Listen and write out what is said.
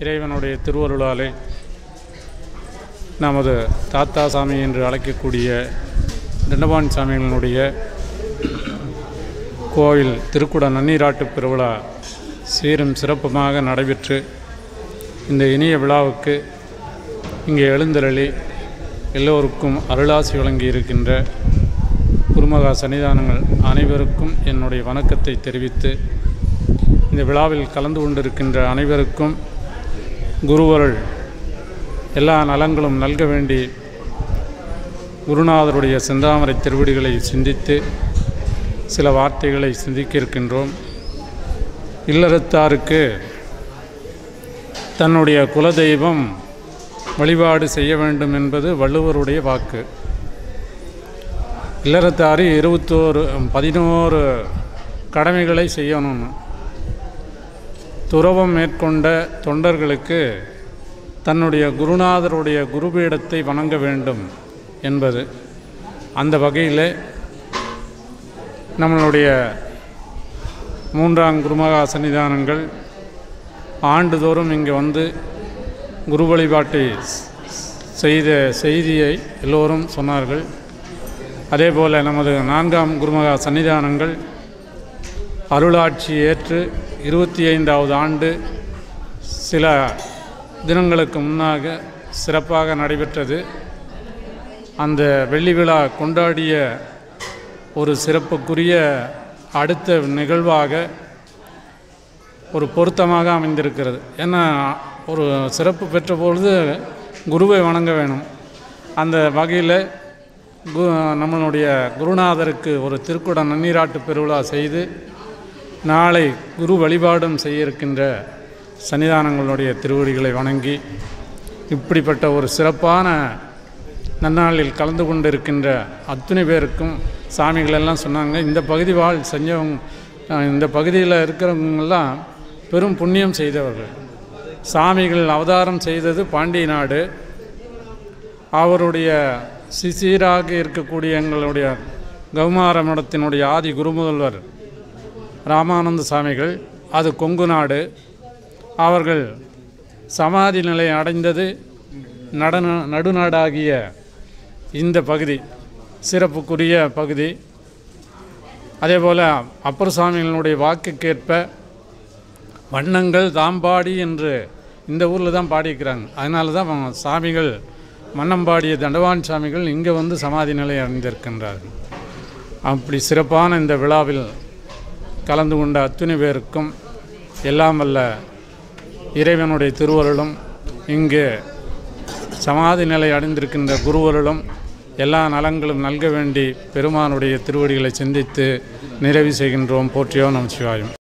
இறைவனுடைய திருவருளாலே நமது தாத்தா சாமி என்று அழைக்கக்கூடிய தண்டபாணி சாமிகளினுடைய கோயில் திருக்குட நன்னீராட்டு பெருவிழா சீரும் சிறப்புமாக நடைபெற்று இந்த இனிய விழாவுக்கு இங்கே எழுந்தருளி எல்லோருக்கும் அருளாசி வழங்கி இருக்கின்ற குருமகா சன்னிதானங்கள் அனைவருக்கும் என்னுடைய வணக்கத்தை தெரிவித்து இந்த விழாவில் கலந்து கொண்டிருக்கின்ற அனைவருக்கும் குருவருள் எல்லா நலங்களும் நல்க வேண்டி குருநாதருடைய செந்தாமரை திருவடிகளை சிந்தித்து சில வார்த்தைகளை சிந்திக்க இருக்கின்றோம் இல்லறத்தாருக்கு தன்னுடைய குலதெய்வம் வழிபாடு செய்ய வேண்டும் என்பது வள்ளுவருடைய வாக்கு இல்லறத்தாறு இருபத்தோரு பதினோரு கடமைகளை செய்யணும்னு துறவம் மேற்கொண்ட தொண்டர்களுக்கு தன்னுடைய குருநாதருடைய குருபீடத்தை வணங்க வேண்டும் என்பது அந்த வகையில் நம்மளுடைய மூன்றாம் குருமகா சன்னிதானங்கள் ஆண்டுதோறும் இங்கே வந்து குரு வழிபாட்டை செய்த செய்தியை எல்லோரும் சொன்னார்கள் அதே போல் நமது நான்காம் குருமகா சன்னிதானங்கள் அருளாட்சி ஏற்று இருபத்தி ஐந்தாவது ஆண்டு சில தினங்களுக்கு முன்னாக சிறப்பாக நடைபெற்றது அந்த வெள்ளி விழா கொண்டாடிய ஒரு சிறப்புக்குரிய அடுத்த நிகழ்வாக ஒரு பொருத்தமாக அமைந்திருக்கிறது ஏன்னா ஒரு சிறப்பு பெற்ற பொழுது குருவை வணங்க வேணும் அந்த வகையில் கு நம்மளுடைய குருநாதருக்கு ஒரு திருக்குட நன்னீராட்டு பெருவிழா செய்து நாளை குரு வழிபாடும் செய்ய இருக்கின்ற சன்னிதானங்களுடைய திருவடிகளை வணங்கி இப்படிப்பட்ட ஒரு சிறப்பான நன்னாளில் கலந்து கொண்டிருக்கின்ற அத்தனை பேருக்கும் சாமிகள் எல்லாம் சொன்னாங்க இந்த பகுதி வாழ் செஞ்சவங்க இந்த பகுதியில் இருக்கிறவங்கெல்லாம் பெரும் புண்ணியம் செய்தவர்கள் சாமிகள் அவதாரம் செய்தது பாண்டிய நாடு அவருடைய சிசீராக இருக்கக்கூடிய எங்களுடைய கௌமார மடத்தினுடைய ஆதி குருமுதல்வர் ராமானந்த சாமிகள் அது கொங்கு நாடு அவர்கள் சமாதி நிலை அடைந்தது நடன நடுநாடாகிய இந்த பகுதி சிறப்புக்குரிய பகுதி அதே போல் அப்பர் சாமிகளுடைய வாக்குக்கேற்ப வண்ணங்கள் தாம்பாடி என்று இந்த ஊரில் தான் பாடியிருக்கிறாங்க அதனால தான் சாமிகள் மன்னம்பாடிய தண்டவான் சாமிகள் இங்கே வந்து சமாதி நிலை அடைந்திருக்கின்றார்கள் அப்படி சிறப்பான இந்த விழாவில் கலந்து கொண்ட அத்துணை பேருக்கும் எல்லாம் வல்ல இறைவனுடைய திருவருளும் இங்கு சமாதி நிலை அடைந்திருக்கின்ற குருவருளும் எல்லா நலங்களும் நல்க வேண்டி பெருமானுடைய திருவடிகளை சிந்தித்து நிறைவு செய்கின்றோம் போற்றியோ நமச்சிவாயும்